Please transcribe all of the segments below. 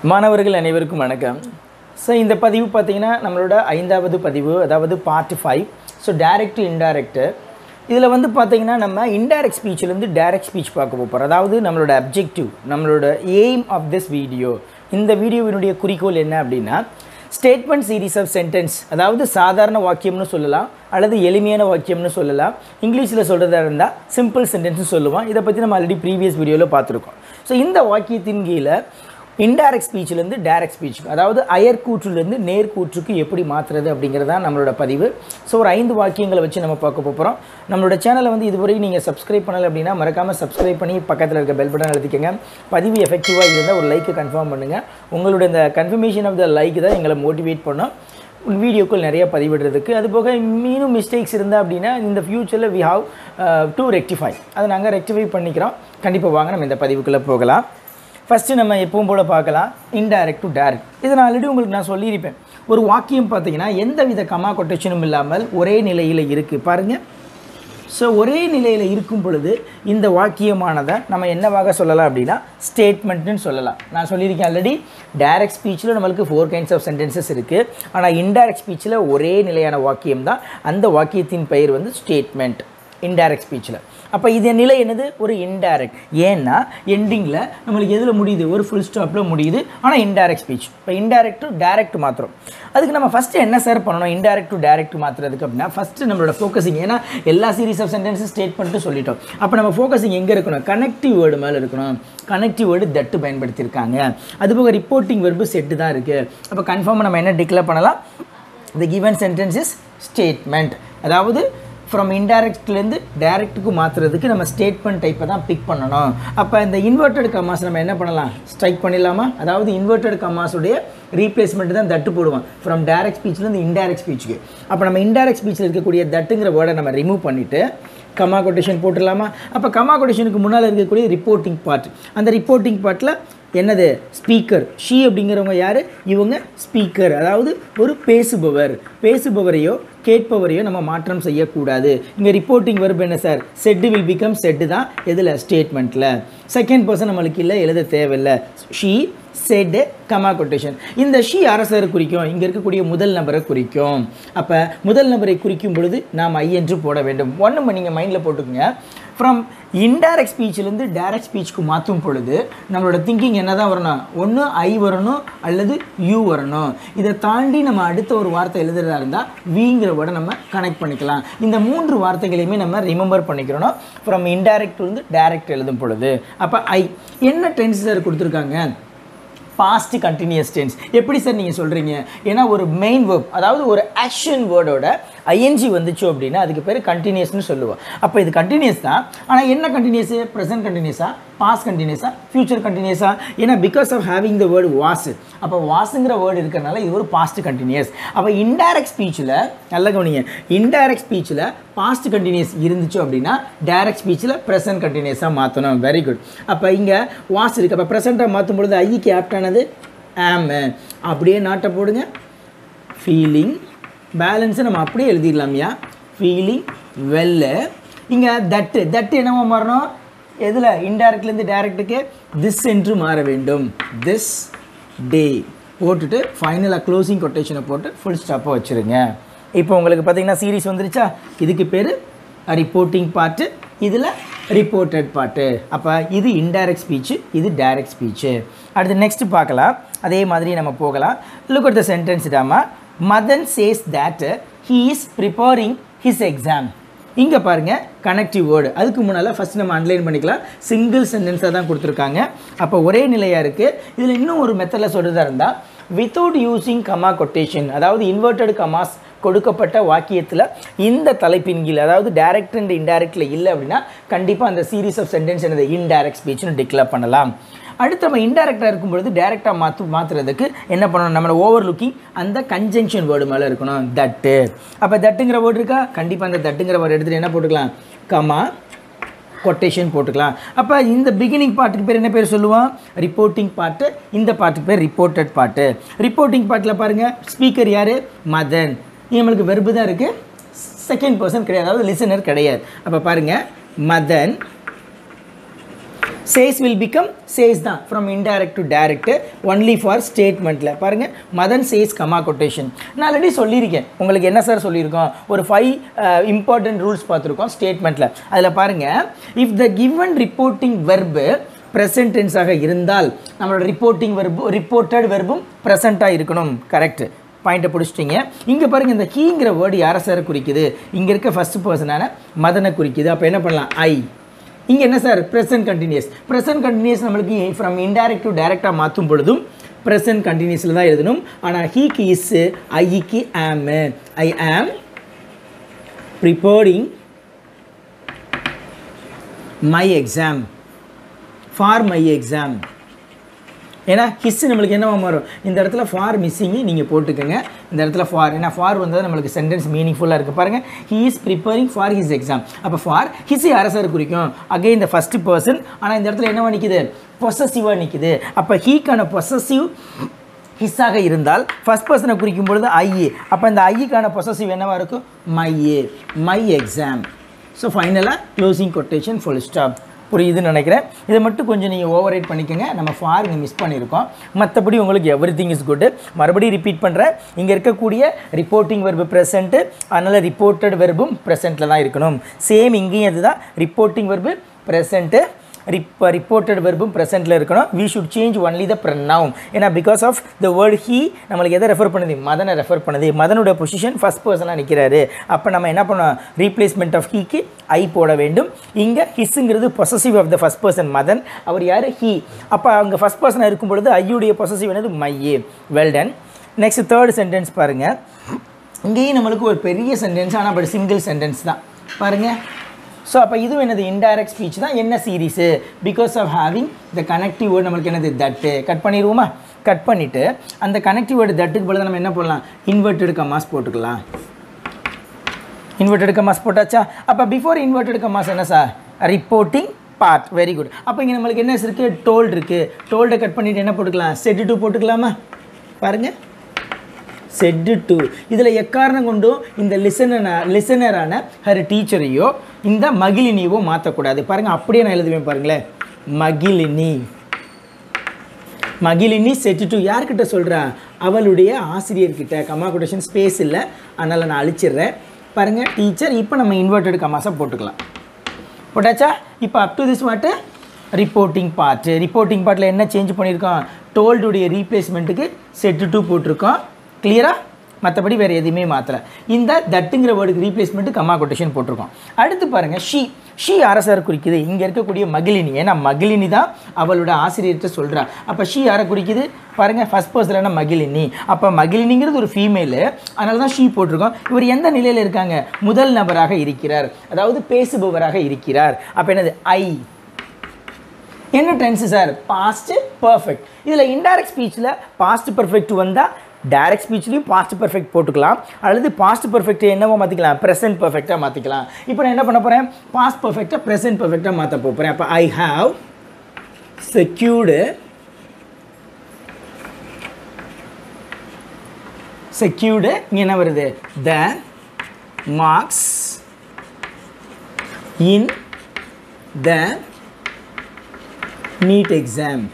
மாணவர்கள் அனைவருக்கும் வணக்கம் ஸோ இந்த பதிவு பார்த்தீங்கன்னா நம்மளோட ஐந்தாவது பதிவு அதாவது part five so direct indirect இதில் வந்து பார்த்தீங்கன்னா நம்ம இன்டைரக்ட் ஸ்பீச்சிலேருந்து டைரக்ட் ஸ்பீச் பார்க்க போகிறோம் அதாவது நம்மளோட அப்ஜெக்டிவ் நம்மளோட எய்ம் ஆஃப் திஸ் வீடியோ இந்த வீடியோவினுடைய குறிக்கோள் என்ன அப்படின்னா ஸ்டேட்மெண்ட் சீரீஸ் ஆஃப் சென்டென்ஸ் அதாவது சாதாரண வாக்கியம்னு சொல்லலாம் அல்லது எளிமையான வாக்கியம்னு சொல்லலாம் இங்கிலீஷில் சொல்கிறதா இருந்தால் சிம்பிள் சென்டென்ஸ்னு சொல்லுவோம் இதை பற்றி நம்ம ஆல்ரெடி ப்ரீவியஸ் வீடியோவில் பார்த்துருக்கோம் ஸோ இந்த வாக்கியத்தின் கீழே இன்டைரக்ட் ஸ்பீச்சிலேருந்து டைரக்ட் ஸ்பீச்சுக்கு அதாவது அயர் கூற்றுலேருந்து நேர் கூற்றுக்கு எப்படி மாற்றுறது அப்படிங்கிறது தான் நம்மளோட பதிவு ஸோ ஒரு ஐந்து வாக்கியங்களை வச்சு நம்ம பார்க்க போகிறோம் நம்மளோட சேனலை வந்து இதுவரை நீங்கள் சப்ஸ்கிரைப் பண்ணலை அப்படின்னா மறக்காமல் சப்ஸ்கிரைப் பண்ணி பக்கத்தில் இருக்க பெல் பட்டன் அழுத்திக்கங்க பதிவு எஃபெக்டிவாக இருந்தால் ஒரு லைக்கு கன்ஃபார்ம் பண்ணுங்கள் உங்களோட இந்த கன்ஃபர்மேஷன் ஆஃப் த லைக் தான் எங்களை மோட்டிவேட் பண்ணோம் வீடியோக்கள் நிறைய பதிவிடுறதுக்கு அது போக மீனும் மிஸ்டேக்ஸ் இருந்தால் அப்படின்னா இந்த ஃப்யூச்சரில் வி ஹாவ் டு ரெக்டிஃபை அதை நாங்கள் ரெக்டிஃபை பண்ணிக்கிறோம் கண்டிப்பாக வாங்க நம்ம இந்த பதிவுக்குள்ளே போகலாம் ஃபஸ்ட்டு நம்ம எப்பவும் போல் பார்க்கலாம் இன்டைரக்ட் டு டைரக்ட் இதை நான் ஆல்ரெடி உங்களுக்கு நான் சொல்லியிருப்பேன் ஒரு வாக்கியம் பார்த்தீங்கன்னா எந்த வித கமா கொட்டேஷனும் இல்லாமல் ஒரே நிலையில் இருக்குது பாருங்கள் ஸோ ஒரே நிலையில் இருக்கும் பொழுது இந்த வாக்கியமானதை நம்ம என்னவாக சொல்லலாம் அப்படின்னா ஸ்டேட்மெண்ட்னு சொல்லலாம் நான் சொல்லியிருக்கேன் ஆல்ரெடி டைரக்ட் ஸ்பீச்சில் நம்மளுக்கு ஃபோர் கைண்ட்ஸ் ஆஃப் சென்டென்சஸ் இருக்குது ஆனால் இன்டைரக்ட் ஸ்பீச்சில் ஒரே நிலையான வாக்கியம் தான் அந்த வாக்கியத்தின் பெயர் வந்து ஸ்டேட்மெண்ட் இன்டைரக்ட் ஸ்பீச்சில் அப்போ இது நிலை என்னது ஒரு இன்டைரக்ட் ஏன்னா எண்டிங்கில் நம்மளுக்கு எதில் முடியுது ஒரு ஃபுல் ஸ்டாப்பில் முடியுது ஆனால் இன்டைரக்ட் ஸ்பீச் இப்போ இன்டைரக்ட் டு டைரக்ட் மாத்திரம் அதுக்கு நம்ம ஃபஸ்ட்டு என்ன சார் பண்ணணும் இன்டைரக்ட் டு டைரக்ட் மாற்றுறதுக்கு அப்படின்னா ஃபஸ்ட்டு நம்மளோட ஃபோக்கஸிங் ஏன்னா எல்லா சீரீஸ் ஆஃப் சென்டென்ஸும் ஸ்டேட் பண்ணிட்டு சொல்லிட்டோம் அப்போ நம்ம ஃபோக்கஸிங் எங்கே இருக்கணும் கனெக்டிவ் வேர்டு மேலே இருக்கணும் கனெக்டிவ் வேர்டு தட்டு பயன்படுத்தியிருக்காங்க அதுபோக ரிப்போர்ட்டிங் வெர்பு செட்டு தான் இருக்குது அப்போ கன்ஃபார்மாக நம்ம என்ன டிக்ளேர் பண்ணலாம் the given sentence is statement அதாவது ஃப்ரம் இன்டைரக்ட்லேருந்து டைரக்ட்டுக்கு மாற்றுறதுக்கு நம்ம ஸ்டேட்மெண்ட் டைப்பை தான் பிக் பண்ணணும் அப்போ இந்த இன்வெர்டட் கமாஸ் நம்ம என்ன பண்ணலாம் ஸ்ட்ரைக் பண்ணிடலாமா அதாவது இன்வெர்டட் கமாஸுடைய ரீப்ளேஸ்மெண்ட் தான் தட்டு போடுவோம் ஃப்ரம் டைரக்ட் ஸ்பீச்லேருந்து இன்டைரக்ட் ஸ்பீச்சுக்கு அப்போ நம்ம இன்டைரக்ட் ஸ்பீச்சில் இருக்கக்கூடிய தட்டுங்கிற வேர்டை நம்ம ரிமூவ் பண்ணிவிட்டு கமா கொட்டேஷன் போட்டுடலாமா அப்போ கமா கொட்டேஷனுக்கு முன்னால் இருக்கக்கூடிய ரிப்போர்ட்டிங் பார்ட் அந்த ரிப்போர்ட்டிங் பார்ட்டில் என்னது ஸ்பீக்கர் ஷீ அப்படிங்கிறவங்க யார் இவங்க ஸ்பீக்கர் அதாவது ஒரு பேசுபவர் பேசுபவரையோ கேட்பவரையோ நம்ம மாற்றம் செய்யக்கூடாது இங்கே ரிப்போர்ட்டிங் வெர்ப் என்ன sir said will become said தான் எதில் ஸ்டேட்மெண்ட்டில் செகண்ட் பர்சன் நம்மளுக்கு இல்லை எழுத தேவையில்லை ஷீ செட் கமா கொட்டேஷன் இந்த ஷீ அரசரை குறிக்கும் இங்கே இருக்கக்கூடிய முதல் நபரை குறிக்கும் அப்போ முதல் நபரை குறிக்கும் பொழுது நாம் ஐ என்று போட வேண்டும் ஒன்று நீங்கள் மைண்டில் போட்டுக்கோங்க ஃப்ரம் இன்டைரக்ட் ஸ்பீச்சிலேருந்து டைரக்ட் ஸ்பீச்சுக்கு மாற்றும் பொழுது நம்மளோட திங்கிங் என்ன தான் வரணும் ஒன்று ஐ வரணும் அல்லது யூ வரணும் இதை தாண்டி நம்ம அடுத்த ஒரு வார்த்தை எழுதுறதா இருந்தால் விங்கிற வேர்டை நம்ம கனெக்ட் பண்ணிக்கலாம் இந்த மூன்று வார்த்தைகளையுமே நம்ம ரிமெம்பர் பண்ணிக்கிறோம் ஃப்ரம் இன்டைரக்ட்லேருந்து டைரக்ட் எழுதும் பொழுது அப்போ ஐ என்ன டென்ஸ் சார் கொடுத்துருக்காங்க பாஸ்ட் கண்டினியூஸ் டென்ஸ் எப்படி சார் நீங்கள் சொல்கிறீங்க ஏன்னா ஒரு மெயின் வேர்ப் அதாவது ஒரு ஆக்ஷன் வேர்டோட ஐஎன்ஜி வந்துச்சு அப்படின்னா அதுக்கு பேர் கண்டினியூஸ்னு சொல்லுவோம் அப்போ இது கண்டினியூஸ் தான் ஆனால் என்ன கண்டினியூஸு ப்ரெசன்ட் கண்டினியூஸா பாஸ்ட் கண்டினியூஸா ஃபியூச்சர் கண்டினியூஸா ஏன்னா because of having the word was அப்போ வாஸுங்கிற வேர்டு இருக்கிறனால இது ஒரு பாஸ்ட் கண்டினியூஸ் அப்போ இன்டைரக்ட் ஸ்பீச்சில் நல்ல கவனிங்க இன்டைரக்ட் ஸ்பீச்சில் பாஸ்ட் கண்டினியூஸ் இருந்துச்சு அப்படின்னா டைரக்ட் ஸ்பீச்சில் ப்ரெசன்ட் கண்டினியூஸாக மாற்றணும் வெரி குட் அப்போ இங்கே வாஸ் இருக்குது அப்போ ப்ரெசண்ட்டாக மாற்றும் பொழுது ஐக்கு ஆப்டானது ஆமு அப்படியே நாட்டை போடுங்க ஃபீலிங் பேலன்ஸை நம்ம அப்படியே எழுதிடலாம்யா ஃபீலிங் வெல்ல இங்கே தட்டு தட்டு என்னவா மாறணும் எதில் இன்டைரக்ட்லேருந்து டைரக்டுக்கு திஸ் என்று மாற வேண்டும் திஸ் டே போட்டுட்டு ஃபைனலாக க்ளோசிங் கொட்டேஷனை போட்டு ஃபுல் ஸ்டாப்பாக வச்சுருங்க இப்போ உங்களுக்கு பார்த்தீங்கன்னா சீரீஸ் வந்துருச்சா இதுக்கு பேர் ரிப்போர்ட்டிங் பார்ட்டு இதில் ரிப்போர்ட்டட் பார்ட்டு அப்போ இது இன்டைரக்ட் ஸ்பீச்சு இது டைரக்ட் ஸ்பீச்சு அடுத்து நெக்ஸ்ட் பார்க்கலாம் அதே மாதிரி நம்ம போகலாம் லுக் அட் த சென்டென்ஸ் இதாமா Madan says that he is preparing his exam இங்கே பாருங்கள் கனெக்டிவ் வேர்டு அதுக்கு முன்னால் ஃபஸ்ட் நம்ம அன்லைன் பண்ணிக்கலாம் சிங்கிள் சென்டென்ஸாக தான் கொடுத்துருக்காங்க அப்போ ஒரே நிலையாக இருக்குது இதில் இன்னும் ஒரு மெத்தடில் சொல்கிறதா இருந்தால் வித்தவுட் யூஸிங் கமா கொட்டேஷன் அதாவது இன்வெர்டட் கமாஸ் கொடுக்கப்பட்ட வாக்கியத்தில் இந்த தலைப்பின் கீழ் அதாவது டைரக்ட் அண்ட் இன்டைரக்டில் இல்லை அப்படின்னா கண்டிப்பாக அந்த சீரீஸ் ஆஃப் சென்டென்ஸ் எனது இன்டைரக்ட் ஸ்பீச்னு டிக்ளேர் பண்ணலாம் அடுத்து நம்ம இன்டெரக்டாக இருக்கும்பொழுது டேரெக்டாக மாற்று மாற்றுறதுக்கு என்ன பண்ணணும் நம்மளோட ஓவர் லுக்கிங் அந்த கன்ஜங்ஷன் வேர்டு மேலே இருக்கணும் தட்டு அப்போ தட்டுங்கிற வேர்டு இருக்கா கண்டிப்பாக அந்த தட்டுங்கிற வேர்டு எடுத்துகிட்டு என்ன போட்டுக்கலாம் கமா கொட்டேஷன் போட்டுக்கலாம் அப்போ இந்த பிகினிங் பார்ட்டுக்கு பேர் என்ன பேர் சொல்லுவோம் ரிப்போர்ட்டிங் பார்ட்டு இந்த பார்ட்டுக்கு பேர் ரிப்போர்ட்டட் பார்ட்டு ரிப்போர்ட்டிங் பார்ட்டில் பாருங்கள் ஸ்பீக்கர் யார் மதன் நம்மளுக்கு வெறுப்பு தான் இருக்குது செகண்ட் பர்சன் கிடையாது அதாவது லிசனர் கிடையாது அப்போ பாருங்கள் Madan says will become says தான் from indirect to direct only for ஸ்டேட்மெண்ட்டில் பாருங்கள் மதன் சேஸ் கமா கொட்டேஷன் நான் ஆல்ரெடி சொல்லியிருக்கேன் உங்களுக்கு என்ன சார் சொல்லியிருக்கோம் ஒரு ஃபைவ் இம்பார்ட்டன்ட் ரூல்ஸ் பார்த்துருக்கோம் ஸ்டேட்மெண்ட்டில் அதில் பாருங்கள் if the given reporting verb present டென்ஸாக இருந்தால் நம்மளோட ரிப்போர்ட்டிங் வெர்பு ரிப்போர்ட்டட் வெர்பும் ப்ரெசண்ட்டாக இருக்கணும் கரெக்ட் பாயிண்ட்டை பிடிச்சிட்டிங்க இங்கே பாருங்கள் இந்த கீங்கிற வேர்டு யாரை சார் குறிக்குது இங்கே இருக்க ஃபஸ்ட் பர்சனான மதனை குறிக்குது அப்போ என்ன பண்ணலாம் ஐ இங்கே என்ன sir present continuous present continuous நம்மளுக்கு ஃப்ரம் இன்டைரக்ட் டு டைரெக்டாக மாற்றும் பொழுதும் ப்ரெசன்ட் கண்டினியூஸில் தான் எழுதணும் ஆனால் ஹீக்கு இஸ் ஐக்கு am I am preparing my exam for my exam ஏன்னா ஹிஸ் நம்மளுக்கு என்னவா மாறும் இந்த இடத்துல ஃபார் மிஸ்ஸிங்கு நீங்கள் போட்டுக்கோங்க இந்த இடத்துல ஃபார் ஏன்னா ஃபார் வந்தது நம்மளுக்கு சென்டென்ஸ் மீனிங்ஃபுல்லாக இருக்குது பாருங்கள் he is preparing for his exam அப்போ ஃபார் ஹிஸ் அரசர் குறிக்கும் அகைன் இந்த ஃபஸ்ட்டு பர்சன் ஆனால் இந்த இடத்துல என்னவா நிற்குது பொசசிவாக நிற்குது அப்போ ஹீக்கான பொசசிவ் ஹிஸ்ஸாக இருந்தால் ஃபஸ்ட் பர்சனை குறிக்கும் பொழுது ஐஏ அப்போ இந்த ஐக்கான பொசசிவ் என்னவாக இருக்கும் my a my exam so ஃபைனலாக க்ளோசிங் கொட்டேஷன் ஃபுல் ஸ்டாப் புரியுதுன்னு நினைக்கிறேன் இதை மட்டும் கொஞ்சம் நீங்கள் ஓவர் ரைட் பண்ணிக்கோங்க நம்ம ஃபார் இங்கே மிஸ் பண்ணியிருக்கோம் மற்றபடி உங்களுக்கு எவ்ரி திங் இஸ் குட்டு மறுபடியும் ரிப்பீட் பண்ணுறேன் இங்கே இருக்கக்கூடிய ரிப்போர்ட்டிங் வெர்பு ப்ரெசென்ட்டு அதனால் ரிப்போர்ட்டட் வெர்பும் ப்ரெசென்ட்டில் தான் இருக்கணும் சேம் இங்கேயும் அதுதான் ரிப்போர்ட்டிங் வெர்பு ப்ரெசென்ட்டு ரிப் ரிப்போர்ட்டட் வெர்பும் ப்ரெசென்ட்டில் இருக்கணும் we should change only the pronoun ஏன்னா because of the word he நம்மளுக்கு எதை ரெஃபர் பண்ணுது மதனை ரெஃபர் பண்ணுது மதனோட பொசிஷன் ஃபஸ்ட் பர்சனாக நிற்கிறாரு அப்போ நம்ம என்ன பண்ணோம் ரீப்ளேஸ்மெண்ட் ஆஃப் ஹீக்கு ஐ போட வேண்டும் இங்கே ஹிஸ்ஸுங்கிறது possessive of the first person Madan அவர் யார் ஹீ அப்போ அவங்க ஃபஸ்ட் பர்சனாக இருக்கும் பொழுது ஐயுடைய பொசசிவ் என்னது மையே வெல்டன் நெக்ஸ்ட் தேர்ட் சென்டென்ஸ் பாருங்கள் இங்கேயும் நம்மளுக்கு ஒரு பெரிய சென்டென்ஸ் ஆனால் பட் சிங்கிள் சென்டென்ஸ் தான் பாருங்கள் ஸோ அப்போ இதுவும் என்னது இன்டைரக்ட் ஸ்பீச் தான் என்ன series because of having the connective word நம்மளுக்கு என்னது தட்டு கட் பண்ணிடுவோமா கட் பண்ணிவிட்டு அந்த கனெக்டிவ் வேர்டு தட்டுக்கு பதிலாக நம்ம என்ன பண்ணலாம் இன்வெர்டட் கமாஸ் போட்டுக்கலாம் இன்வெர்டட் கமாஸ் போட்டாச்சா அப்போ பிஃபோர் இன்வெர்டட் கமாஸ் என்ன sir reporting part very good அப்போ இங்கே நம்மளுக்கு என்ன இருக்குது டோல்டு இருக்குது டோல்டை கட் பண்ணிவிட்டு என்ன போட்டுக்கலாம் செட்டு டூ போட்டுக்கலாமா பாருங்கள் செட்டு டு இதில் எக்காரணம் கொண்டும் இந்த லிசனர லிசனரான ஹர் டீச்சரையோ இந்த மகிழினியவோ மாற்றக்கூடாது பாருங்கள் அப்படியே நான் எழுதுவேன் பாருங்களேன் மகிழினி மகிழினி செட்டு டு யார்கிட்ட சொல்கிறா அவளுடைய ஆசிரியர்கிட்ட கமா கொட்டேஷன் ஸ்பேஸ் இல்லை அதனால் நான் அழிச்சிடுறேன் பாருங்கள் டீச்சர் இப்போ நம்ம இன்வெர்டட் கமாஸாக போட்டுக்கலாம் போட்டாச்சா இப்போ up to this what reporting part reporting பார்ட்டில் என்ன சேஞ்ச் பண்ணியிருக்கோம் டோல்டுடைய ரீப்ளேஸ்மெண்ட்டுக்கு செட்டு டூ போட்டிருக்கோம் கிளியரா மற்றபடி வேறு எதுவுமே மாற்றலை இந்த தட்டுங்கிற வேர்டுக்கு ரீப்ளேஸ்மெண்ட்டு கம்மா கொட்டேஷன் போட்டிருக்கோம் அடுத்து பாருங்கள் ஷீ ஷீ அரசர் குறிக்குது இங்கே இருக்கக்கூடிய மகிழினி ஏன்னா மகிழினி தான் அவளோட ஆசிரியர்கிட்ட சொல்கிறா அப்போ ஷீ யாரை குறிக்குது பாருங்கள் ஃபஸ்ட் பர்சனான மகிழினி அப்போ மகிழினிங்கிறது ஒரு ஃபீமேலு அதனால தான் ஷீ போட்டிருக்கோம் இவர் எந்த நிலையில் இருக்காங்க முதல் நபராக இருக்கிறார் அதாவது பேசுபவராக இருக்கிறார் அப்போ என்னது ஐ என்ன டென்ஸு சார் பாஸ்ட்டு பர்ஃபெக்ட் இதில் இன்டைரக்ட் ஸ்பீச்சில் பாஸ்ட் பர்ஃபெக்ட் வந்தால் டைரக்ட் ஸ்பீச்லேயும் பாஸ்ட் பர்ஃபெக்ட் போட்டுக்கலாம் அல்லது பாஸ்ட் பர்ஃபெக்ட் என்னவோ மாற்றிக்கலாம் ப்ரெசென்ட் பர்ஃபெக்டாக மாற்றிக்கலாம் இப்போ நான் என்ன பண்ண போகிறேன் பாஸ்ட் பர்ஃபெக்டாக ப்ரெசென்ட் பர்ஃபெக்டாக மாற்ற போகிறேன் அப்போ ஐ ஹாவ் செக்யூர்டு செக்யூர்டு இங்கே என்ன வருது the marks in the NEET exam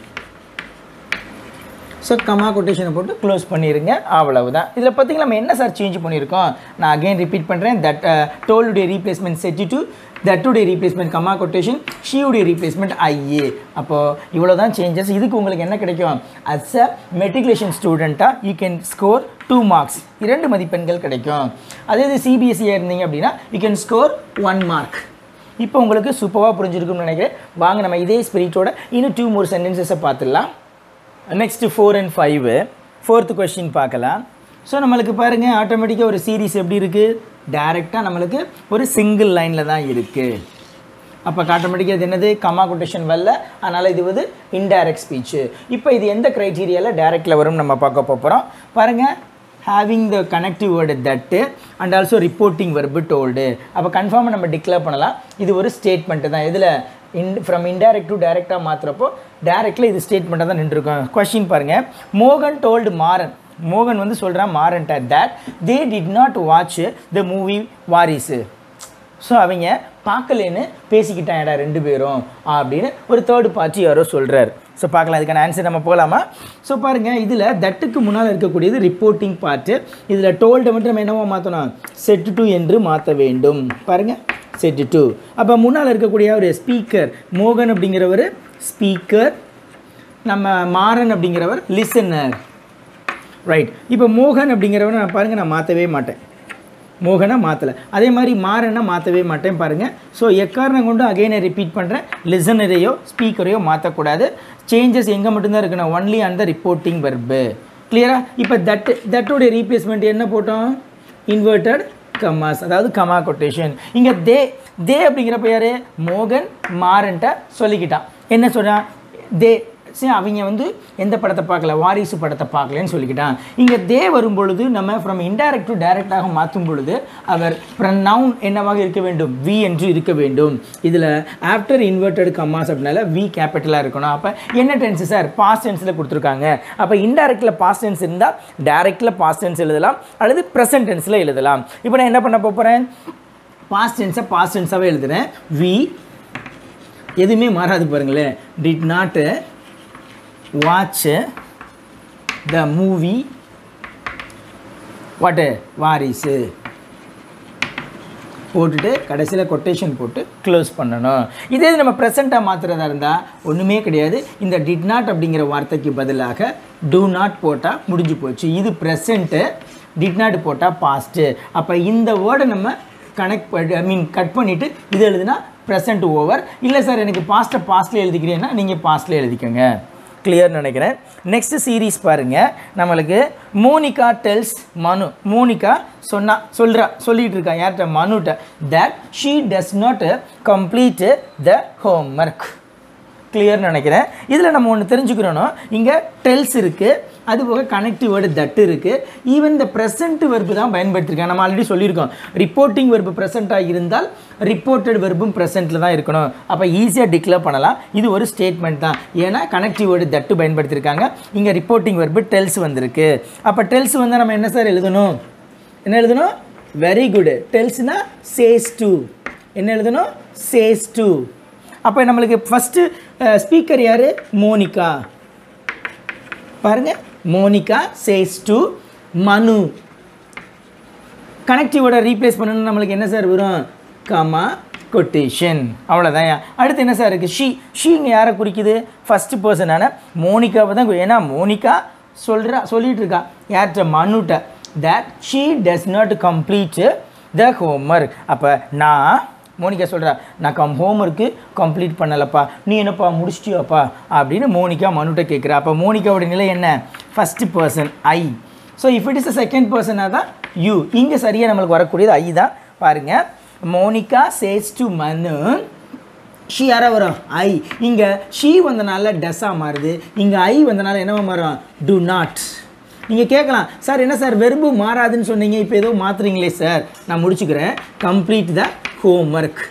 so comma கொட்டேஷனை போட்டு க்ளோஸ் பண்ணிடுங்க அவ்வளவுதான் இதில் பார்த்தீங்கன்னா நம்ம என்ன சார் சேஞ்ச் பண்ணியிருக்கோம் நான் அகைன் ரிப்பீட் பண்ணுறேன் தட் டோல்டுடைய ரீப்ளேஸ்மெண்ட் செட்டி டு தட்டுடைய ரீப்ளேஸ்மெண்ட் கமா கொட்டேஷன் ஷீயுடைய ரீப்ளேஸ்மெண்ட் ஐஏ அப்போது இவ்வளோ தான் சேஞ்சஸ் இதுக்கு உங்களுக்கு என்ன கிடைக்கும் அஸ் அ மெட்ரிகுலேஷன் ஸ்டூடெண்ட்டாக you can score two marks இரண்டு மதிப்பெண்கள் கிடைக்கும் அதே இது சிபிஎஸ்சியாக இருந்தீங்க அப்படின்னா you can score one mark இப்போ உங்களுக்கு சூப்பராக புரிஞ்சிருக்கும்னு நினைக்கிறேன் வாங்க நம்ம இதே ஸ்பிரிட்டோட இன்னும் டூ மூர் சென்டென்சஸை பார்த்துடலாம் next four and five fourth question பார்க்கலாம் ஸோ நம்மளுக்கு பாருங்கள் ஆட்டோமேட்டிக்காக ஒரு சீரீஸ் எப்படி இருக்குது டைரெக்டாக நம்மளுக்கு ஒரு சிங்கிள் லைனில் தான் இருக்குது அப்போ ஆட்டோமேட்டிக்காக இது என்னது கமா கொட்டேஷன் வரல அதனால் இது வந்து இன்டைரக்ட் ஸ்பீச்சு இப்போ இது எந்த க்ரைட்டீரியாவில் டைரக்டில் வரும் நம்ம பார்க்க போகிறோம் பாருங்கள் having the connective word that and also reporting verb told அப்போ கன்ஃபார்மாக நம்ம டிக்ளேர் பண்ணலாம் இது ஒரு ஸ்டேட்மெண்ட்டு தான் இதில் இன் ஃப்ரம் இன்டைரக்ட் டு டைரெக்டாக மாற்றுறப்போ டைரெக்டில் இது ஸ்டேட்மெண்ட்டாக தான் நின்றுருக்கோம் கொஷின் பாருங்கள் மோகன் டோல்டு மாறன் மோகன் வந்து சொல்கிறான் மாறன்ட்ட that they did not watch the movie Varisu so அவங்க பார்க்கலேன்னு பேசிக்கிட்டாங்கடா ரெண்டு பேரும் அப்படின்னு ஒரு தேர்டு பார்ட்டி யாரோ சொல்கிறார் ஸோ பார்க்கலாம் இதுக்கான ஆன்சர் நம்ம போகலாமா ஸோ பாருங்கள் இதில் தட்டுக்கு முன்னால் இருக்கக்கூடியது ரிப்போர்ட்டிங் பார்ட்டு இதில் டோல்டை மட்டும் நம்ம என்னவோ மாற்றணும் செட் டு என்று மாற்ற வேண்டும் பாருங்கள் செட் டு அப்போ முன்னால் இருக்கக்கூடிய ஒரு ஸ்பீக்கர் மோகன் அப்படிங்கிறவர் ஸ்பீக்கர் நம்ம மாறன் அப்படிங்கிறவர் லிசனர் ரைட் இப்போ மோகன் அப்படிங்கிறவனை நான் பாருங்கள் நான் மாற்றவே மாட்டேன் மோகனை மாற்றலை அதே மாதிரி மாறனை மாற்றவே மாட்டேன் பாருங்கள் ஸோ எக்காரணம் கொண்டு அகைனை ரிப்பீட் பண்ணுறேன் லிசனரையோ ஸ்பீக்கரையோ மாற்றக்கூடாது சேஞ்சஸ் எங்கே மட்டும்தான் இருக்கணும் ஒன்லி அந்த ரிப்போர்ட்டிங் வெர்பு கிளியரா இப்போ தட் தட்டோடைய ரீப்ளேஸ்மெண்ட் என்ன போட்டோம் இன்வெர்ட்டட் கமாஸ் அதாவது கமா கொட்டேஷன் இங்கே தே தே அப்படிங்கிறப்ப யார் மோகன் மாறன்ட்ட சொல்லிக்கிட்டான் என்ன சொல்கிறான் தே சரி அவங்க வந்து எந்த படத்தை பார்க்கல வாரிசு படத்தை பார்க்கலன்னு சொல்லிக்கிட்டான் இங்கே தே வரும் பொழுது நம்ம ஃப்ரம் இன்டைரக்ட் டு டைரக்டாக மாற்றும் பொழுது அவர் நவுன் என்னவாக இருக்க வேண்டும் வி என்று இருக்க வேண்டும் இதில் ஆஃப்டர் இன்வெர்டட் கம்மாஸ் அப்படின்னால வி கேபிட்டலாக இருக்கணும் அப்போ என்ன டென்ஸ் சார் பாஸ்ட் டென்ஸில் கொடுத்துருக்காங்க அப்போ இன்டைரக்டில் பாஸ்ட் டென்ஸ் இருந்தால் டைரக்டில் பாஸ்ட் டென்ஸ் எழுதலாம் அல்லது ப்ரெசன்ட் டென்ஸில் எழுதலாம் இப்போ நான் என்ன பண்ண போகிறேன் பாஸ்ட் டென்ஸை பாஸ்ட் டென்ஸாகவே எழுதுறேன் வி எதுவுமே மாறாது பாருங்களேன் டிட் நாட்டு வாட்ச் த மூவி வாட்டு வாரிசு போட்டுட்டு கடைசியில் கொட்டேஷன் போட்டு க்ளோஸ் பண்ணணும் இதே இது நம்ம ப்ரெசண்ட்டாக மாற்றுறதா இருந்தால் ஒன்றுமே கிடையாது இந்த டிட் நாட் அப்படிங்கிற வார்த்தைக்கு பதிலாக டூ நாட் போட்டால் முடிஞ்சு போச்சு இது ப்ரெசண்ட்டு டிட் நாட் போட்டால் பாஸ்ட்டு அப்போ இந்த வேர்டை நம்ம கனெக்ட் பண்ணி ஐ மீன் கட் பண்ணிவிட்டு இது எழுதுனா ப்ரெசண்ட் ஓவர் இல்லை சார் எனக்கு பாஸ்ட்டை பாஸ்ட்டில் எழுதிக்கிறேன்னா நீங்கள் பாஸ்ட்டில் எழுதிக்கோங்க கிளியர்னு நினைக்கிறேன் நெக்ஸ்ட் சீரீஸ் பாருங்கள் நம்மளுக்கு மோனிகா டெல்ஸ் மனு மோனிகா சொன்னா சொல்கிறா சொல்லிட்டு இருக்கா யார்கிட்ட மனுட்ட that she does not complete the homework கிளியர்னு நினைக்கிறேன் இதில் நம்ம ஒன்று தெரிஞ்சுக்கிறோன்னா இங்கே டெல்ஸ் இருக்குது அது போக கனெக்டிவ் வேர்டு தட்டு இருக்குது ஈவன் இந்த ப்ரெசன்ட் வெர்பு தான் பயன்படுத்திருக்கேன் நம்ம ஆல்ரெடி சொல்லியிருக்கோம் ரிப்போர்ட்டிங் வெர்பு ப்ரெசென்ட்டாக இருந்தால் ரிப்போர்ட்டட் வெர்பும் ப்ரெசென்ட்டில் தான் இருக்கணும் அப்போ ஈஸியாக டிக்ளேர் பண்ணலாம் இது ஒரு ஸ்டேட்மெண்ட் தான் ஏன்னா கனெக்டிவ் வேர்டு தட்டு பயன்படுத்தியிருக்காங்க இங்கே ரிப்போர்ட்டிங் வெர்பு டெல்ஸ் வந்திருக்கு அப்போ டெல்ஸ் வந்தால் நம்ம என்ன சார் எழுதணும் என்ன எழுதணும் வெரி குட் டெல்ஸ்னா சேஸ் டூ என்ன எழுதணும் சேஸ் டூ அப்போ நம்மளுக்கு ஃபஸ்ட்டு ஸ்பீக்கர் யார் மோனிகா பாருங்க மோனிகா சேஸ் டு மனு கனெக்டிவோட ரீப்ளேஸ் பண்ணணும் நம்மளுக்கு என்ன சார் வரும் கமா கொட்டேஷன் அவ்வளோதான் அடுத்து என்ன சார் இருக்குது ஷீ ஷீ இங்கே யாரை குறிக்குது ஃபஸ்ட்டு பர்சனான மோனிகாவை தான் குறி- ஏன்னா மோனிகா சொல்கிறா சொல்லிட்டு இருக்கா யார்கிட்ட மனுட்ட that she does not complete the homework அப்போ நான் மோனிகா சொல்கிறா நான் கம் ஹோம்ஒர்க்கு கம்ப்ளீட் பண்ணலப்பா நீ என்னப்பா முடிச்சிட்டியாப்பா அப்படின்னு மோனிகா மனுட்ட கேட்குறா அப்போ மோனிகாவோட நிலை என்ன first person I so if it is a second பர்சனாக தான் யூ இங்கே சரியாக நம்மளுக்கு வரக்கூடியது ஐ தான் பாருங்கள் Monica says to Manu she யாரா வரும் ஐ இங்கே ஷீ வந்தனால டஸ்ஸாக மாறுது இங்கே ஐ வந்தனால என்னவா மாறும் டு நாட் நீங்கள் கேட்கலாம் சார் என்ன சார் வெறுப்பு மாறாதுன்னு சொன்னீங்க இப்போ ஏதோ மாற்றுறீங்களே சார் நான் முடிச்சுக்கிறேன் complete the homework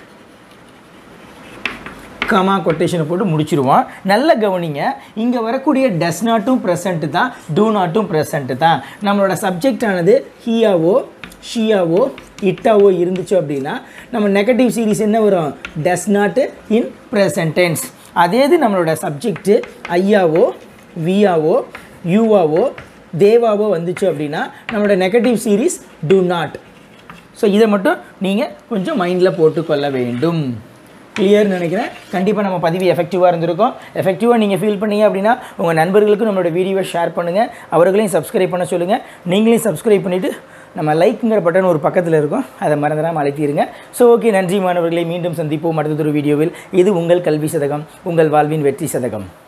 comma கொட்டேஷனை போட்டு முடிச்சிருவோம் நல்ல கவனிங்க இங்கே வரக்கூடிய டஸ் நாட்டும் ப்ரெசண்ட்டு தான் டூ நாட்டும் ப்ரெசண்ட்டு தான் நம்மளோட சப்ஜெக்ட் ஆனது ஹியாவோ ஷியாவோ இட்டாவோ இருந்துச்சு அப்படின்னா நம்ம நெகட்டிவ் சீரிஸ் என்ன வரும் டஸ் நாட்டு இன் ப்ரெசன்ட் டென்ஸ் அதே இது நம்மளோட சப்ஜெக்ட்டு ஐயாவோ வியாவோ யூவாவோ தேவாவோ வந்துச்சு அப்படின்னா நம்மளோட negative series do not so இதை மட்டும் நீங்கள் கொஞ்சம் மைண்டில் போட்டுக்கொள்ள வேண்டும் கிளியர்னு நினைக்கிறேன் கண்டிப்பாக நம்ம பதிவு எஃபெக்டிவாக இருந்திருக்கும் எஃபெக்டிவாக நீங்கள் ஃபீல் பண்ணீங்க அப்படின்னா உங்கள் நண்பர்களுக்கும் நம்மளோட வீடியோவை ஷேர் பண்ணுங்கள் அவர்களையும் சப்ஸ்கிரைப் பண்ண சொல்லுங்கள் நீங்களையும் சப்ஸ்கிரைப் பண்ணிவிட்டு நம்ம லைக்குங்கிற பட்டன் ஒரு பக்கத்தில் இருக்கும் அதை மறந்துடாமல் அழைத்திருங்க ஸோ ஓகே நன்றி மாணவர்களை மீண்டும் சந்திப்போம் அடுத்ததொரு வீடியோவில் இது உங்கள் கல்வி சதகம் உங்கள் வாழ்வின் வெற்றி சதகம்